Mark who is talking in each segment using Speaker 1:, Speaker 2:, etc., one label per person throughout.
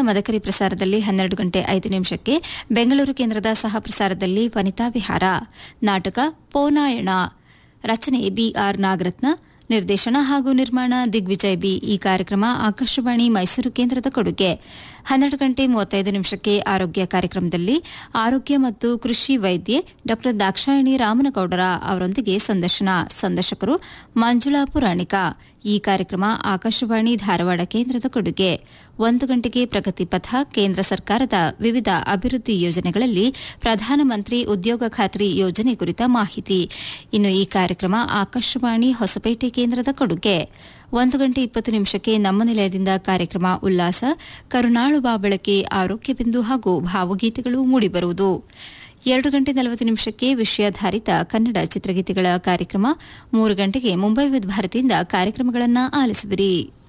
Speaker 1: ಮದಕರಿ ಪ್ರಸಾರದಲ್ಲಿ ಹನ್ನೆರಡು ಗಂಟೆ ಐದು ನಿಮಿಷಕ್ಕೆ ಬೆಂಗಳೂರು ಕೇಂದ್ರದ ಸಹ ಪ್ರಸಾರದಲ್ಲಿ ವನಿತಾ ವಿಹಾರ ನಾಟಕ ಪೋನಾಯಣ ರಚನೆ ಬಿಆರ್ ನಾಗರತ್ನ ನಿರ್ದೇಶನ ಹಾಗೂ ನಿರ್ಮಾಣ ದಿಗ್ವಿಜಯ್ ಬಿ ಈ ಕಾರ್ಯಕ್ರಮ ಆಕಾಶವಾಣಿ ಮೈಸೂರು ಕೇಂದ್ರದ ಕೊಡುಗೆ ಹನ್ನೆರಡು ಗಂಟೆ ಮೂವತ್ತೈದು ನಿಮಿಷಕ್ಕೆ ಆರೋಗ್ಯ ಕಾರ್ಯಕ್ರಮದಲ್ಲಿ ಆರೋಗ್ಯ ಮತ್ತು ಕೃಷಿ ವೈದ್ಯೆ ಡಾ ದಾಕ್ಷಾಯಣಿ ರಾಮನಗೌಡರ ಅವರೊಂದಿಗೆ ಸಂದರ್ಶನ ಸಂದರ್ಶಕರು ಮಂಜುಳಾ ಪುರಾಣಿಕ ಈ ಕಾರ್ಯಕ್ರಮ ಆಕಾಶವಾಣಿ ಧಾರವಾಡ ಕೇಂದ್ರದ ಕೊಡುಗೆ ಒಂದು ಗಂಟೆಗೆ ಪ್ರಗತಿ ಪಥ ಕೇಂದ್ರ ಸರ್ಕಾರದ ವಿವಿಧ ಅಭಿವೃದ್ಧಿ ಯೋಜನೆಗಳಲ್ಲಿ ಪ್ರಧಾನಮಂತ್ರಿ ಉದ್ಯೋಗ ಖಾತ್ರಿ ಯೋಜನೆ ಕುರಿತ ಮಾಹಿತಿ ಇನ್ನು ಈ ಕಾರ್ಯಕ್ರಮ ಆಕಾಶವಾಣಿ ಹೊಸಪೇಟೆ ಕೇಂದ್ರದ ಕೊಡುಗೆ ಒಂದು ಗಂಟೆ ಇಪ್ಪತ್ತು ನಿಮಿಷಕ್ಕೆ ನಮ್ಮ ನಿಲಯದಿಂದ ಕಾರ್ಯಕ್ರಮ ಉಲ್ಲಾಸ ಕರುನಾಳು ಬಾಬಳಕೆ ಆರೋಗ್ಯ ಬಿಂದು ಹಾಗೂ ಭಾವಗೀತೆಗಳು ಮೂಡಿಬರುವುದು ಎರಡು ಗಂಟೆ ನಲವತ್ತು ನಿಮಿಷಕ್ಕೆ ವಿಷಯಾಧಾರಿತ ಕನ್ನಡ ಚಿತ್ರಗೀತೆಗಳ ಕಾರ್ಯಕ್ರಮ ಮೂರು ಗಂಟೆಗೆ ಮುಂಬೈ ವಿದ್ ಭಾರತಿಯಿಂದ ಕಾರ್ಯಕ್ರಮಗಳನ್ನು ಆಲಿಸುವಿರಿ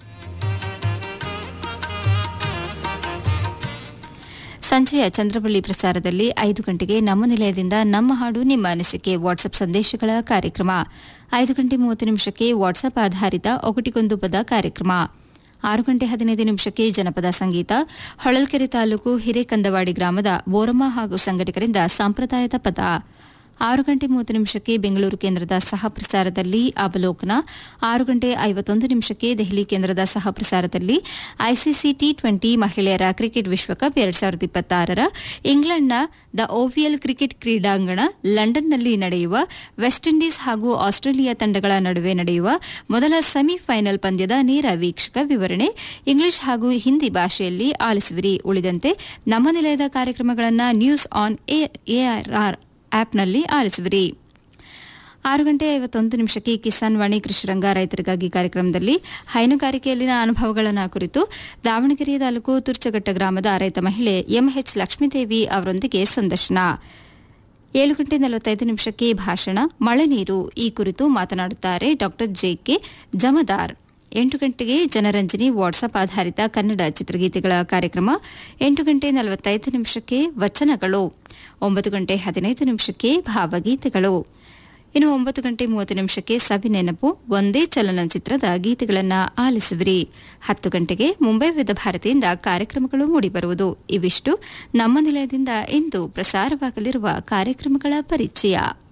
Speaker 1: ಸಂಜೆಯ ಚಂದ್ರಬಳ್ಳಿ ಪ್ರಸಾರದಲ್ಲಿ ಐದು ಗಂಟೆಗೆ ನಮ್ಮ ನಿಲಯದಿಂದ ನಮ್ಮ ಹಾಡು ನಿಮ್ಮ ಅನಿಸಿಕೆ ವಾಟ್ಸ್ಆಪ್ ಸಂದೇಶಗಳ ಕಾರ್ಯಕ್ರಮ ಐದು ಗಂಟೆ ಮೂವತ್ತು ನಿಮಿಷಕ್ಕೆ ವಾಟ್ಸ್ಆಪ್ ಆಧಾರಿತ ಒಗಟಿಗೊಂದು ಪದ ಕಾರ್ಯಕ್ರಮ ಆರು ಗಂಟೆ ಹದಿನೈದು ನಿಮಿಷಕ್ಕೆ ಜನಪದ ಸಂಗೀತ ಹೊಳಲ್ಕೆರೆ ತಾಲೂಕು ಹಿರೇಕಂದವಾಡಿ ಗ್ರಾಮದ ಬೋರಮ್ಮ ಹಾಗೂ ಸಂಘಟಕರಿಂದ ಸಂಪ್ರದಾಯದ ಪದ ಆರು ಗಂಟೆ ಮೂವತ್ತು ನಿಮಿಷಕ್ಕೆ ಬೆಂಗಳೂರು ಕೇಂದ್ರದ ಸಹ ಪ್ರಸಾರದಲ್ಲಿ ಅವಲೋಕನ ಆರು ಗಂಟೆ ಐವತ್ತೊಂದು ನಿಮಿಷಕ್ಕೆ ದೆಹಲಿ ಕೇಂದ್ರದ ಸಹ ಪ್ರಸಾರದಲ್ಲಿ ಐಸಿಸಿ ಟಿ ಟ್ವೆಂಟಿ ಮಹಿಳೆಯರ ಕ್ರಿಕೆಟ್ ವಿಶ್ವಕಪ್ ಎರಡ್ ಸಾವಿರದ ಇಪ್ಪತ್ತಾರರ ಇಂಗ್ಲೆಂಡ್ನ ದ ಓವಿಯಲ್ ಕ್ರಿಕೆಟ್ ಕ್ರೀಡಾಂಗಣ ಲಂಡನ್ನಲ್ಲಿ ನಡೆಯುವ ವೆಸ್ಟ್ ಇಂಡೀಸ್ ಹಾಗೂ ಆಸ್ಟ್ರೇಲಿಯಾ ತಂಡಗಳ ನಡುವೆ ನಡೆಯುವ ಮೊದಲ ಸೆಮಿಫೈನಲ್ ಪಂದ್ಯದ ನೇರ ವೀಕ್ಷಕ ವಿವರಣೆ ಇಂಗ್ಲಿಷ್ ಹಾಗೂ ಹಿಂದಿ ಭಾಷೆಯಲ್ಲಿ ಆಲಿಸುವಿರಿ ಉಳಿದಂತೆ ನಮ್ಮ ನಿಲಯದ ಕಾರ್ಯಕ್ರಮಗಳನ್ನು ನ್ಯೂಸ್ ಆನ್ ಎಆರ್ಆರ್ ಆಪ್ನಲ್ಲಿ ಆಲಿಸುವಿರಿ ಆರು ಗಂಟೆ ಐವತ್ತೊಂದು ನಿಮಿಷಕ್ಕೆ ಕಿಸಾನ್ ವಾಣಿ ಕೃಷಿರಂಗ ರೈತರಿಗಾಗಿ ಕಾರ್ಯಕ್ರಮದಲ್ಲಿ ಹೈನುಗಾರಿಕೆಯಲ್ಲಿನ ಅನುಭವಗಳನ್ನು ಕುರಿತು ದಾವಣಗೆರೆ ತಾಲೂಕು ತುರ್ಚಘಟ್ಟ ಗ್ರಾಮದ ರೈತ ಮಹಿಳೆ ಎಂಎಚ್ ಲಕ್ಷ್ಮೀದೇವಿ ಅವರೊಂದಿಗೆ ಸಂದರ್ಶನ ಏಳು ಗಂಟೆ ನಲವತ್ತೈದು ನಿಮಿಷಕ್ಕೆ ಭಾಷಣ ಮಳೆ ನೀರು ಈ ಕುರಿತು ಮಾತನಾಡುತ್ತಾರೆ ಡಾ ಜೆಕೆ ಜಮದಾರ್ ಎಂಟು ಗಂಟೆಗೆ ಜನರಂಜನಿ ವಾಟ್ಸ್ಆಪ್ ಆಧಾರಿತ ಕನ್ನಡ ಚಿತ್ರಗೀತೆಗಳ ಕಾರ್ಯಕ್ರಮ ಎಂಟು ಗಂಟೆ ನಲವತ್ತೈದು ನಿಮಿಷಕ್ಕೆ ವಚನಗಳು ಒಂಬತ್ತು ಗಂಟೆ ಹದಿನೈದು ನಿಮಿಷಕ್ಕೆ ಭಾವಗೀತೆಗಳು ಇನ್ನು ಒಂಬತ್ತು ಗಂಟೆ ಮೂವತ್ತು ನಿಮಿಷಕ್ಕೆ ಸವಿ ನೆನಪು ಒಂದೇ ಚಲನಚಿತ್ರದ ಗೀತೆಗಳನ್ನು ಆಲಿಸುವಿರಿ ಹತ್ತು ಗಂಟೆಗೆ ಮುಂಬೈ ವಿಧ ಭಾರತಿಯಿಂದ ಕಾರ್ಯಕ್ರಮಗಳು ಮೂಡಿಬರುವುದು ಇವಿಷ್ಟು ನಮ್ಮ ನಿಲಯದಿಂದ ಇಂದು ಪ್ರಸಾರವಾಗಲಿರುವ ಕಾರ್ಯಕ್ರಮಗಳ ಪರಿಚಯ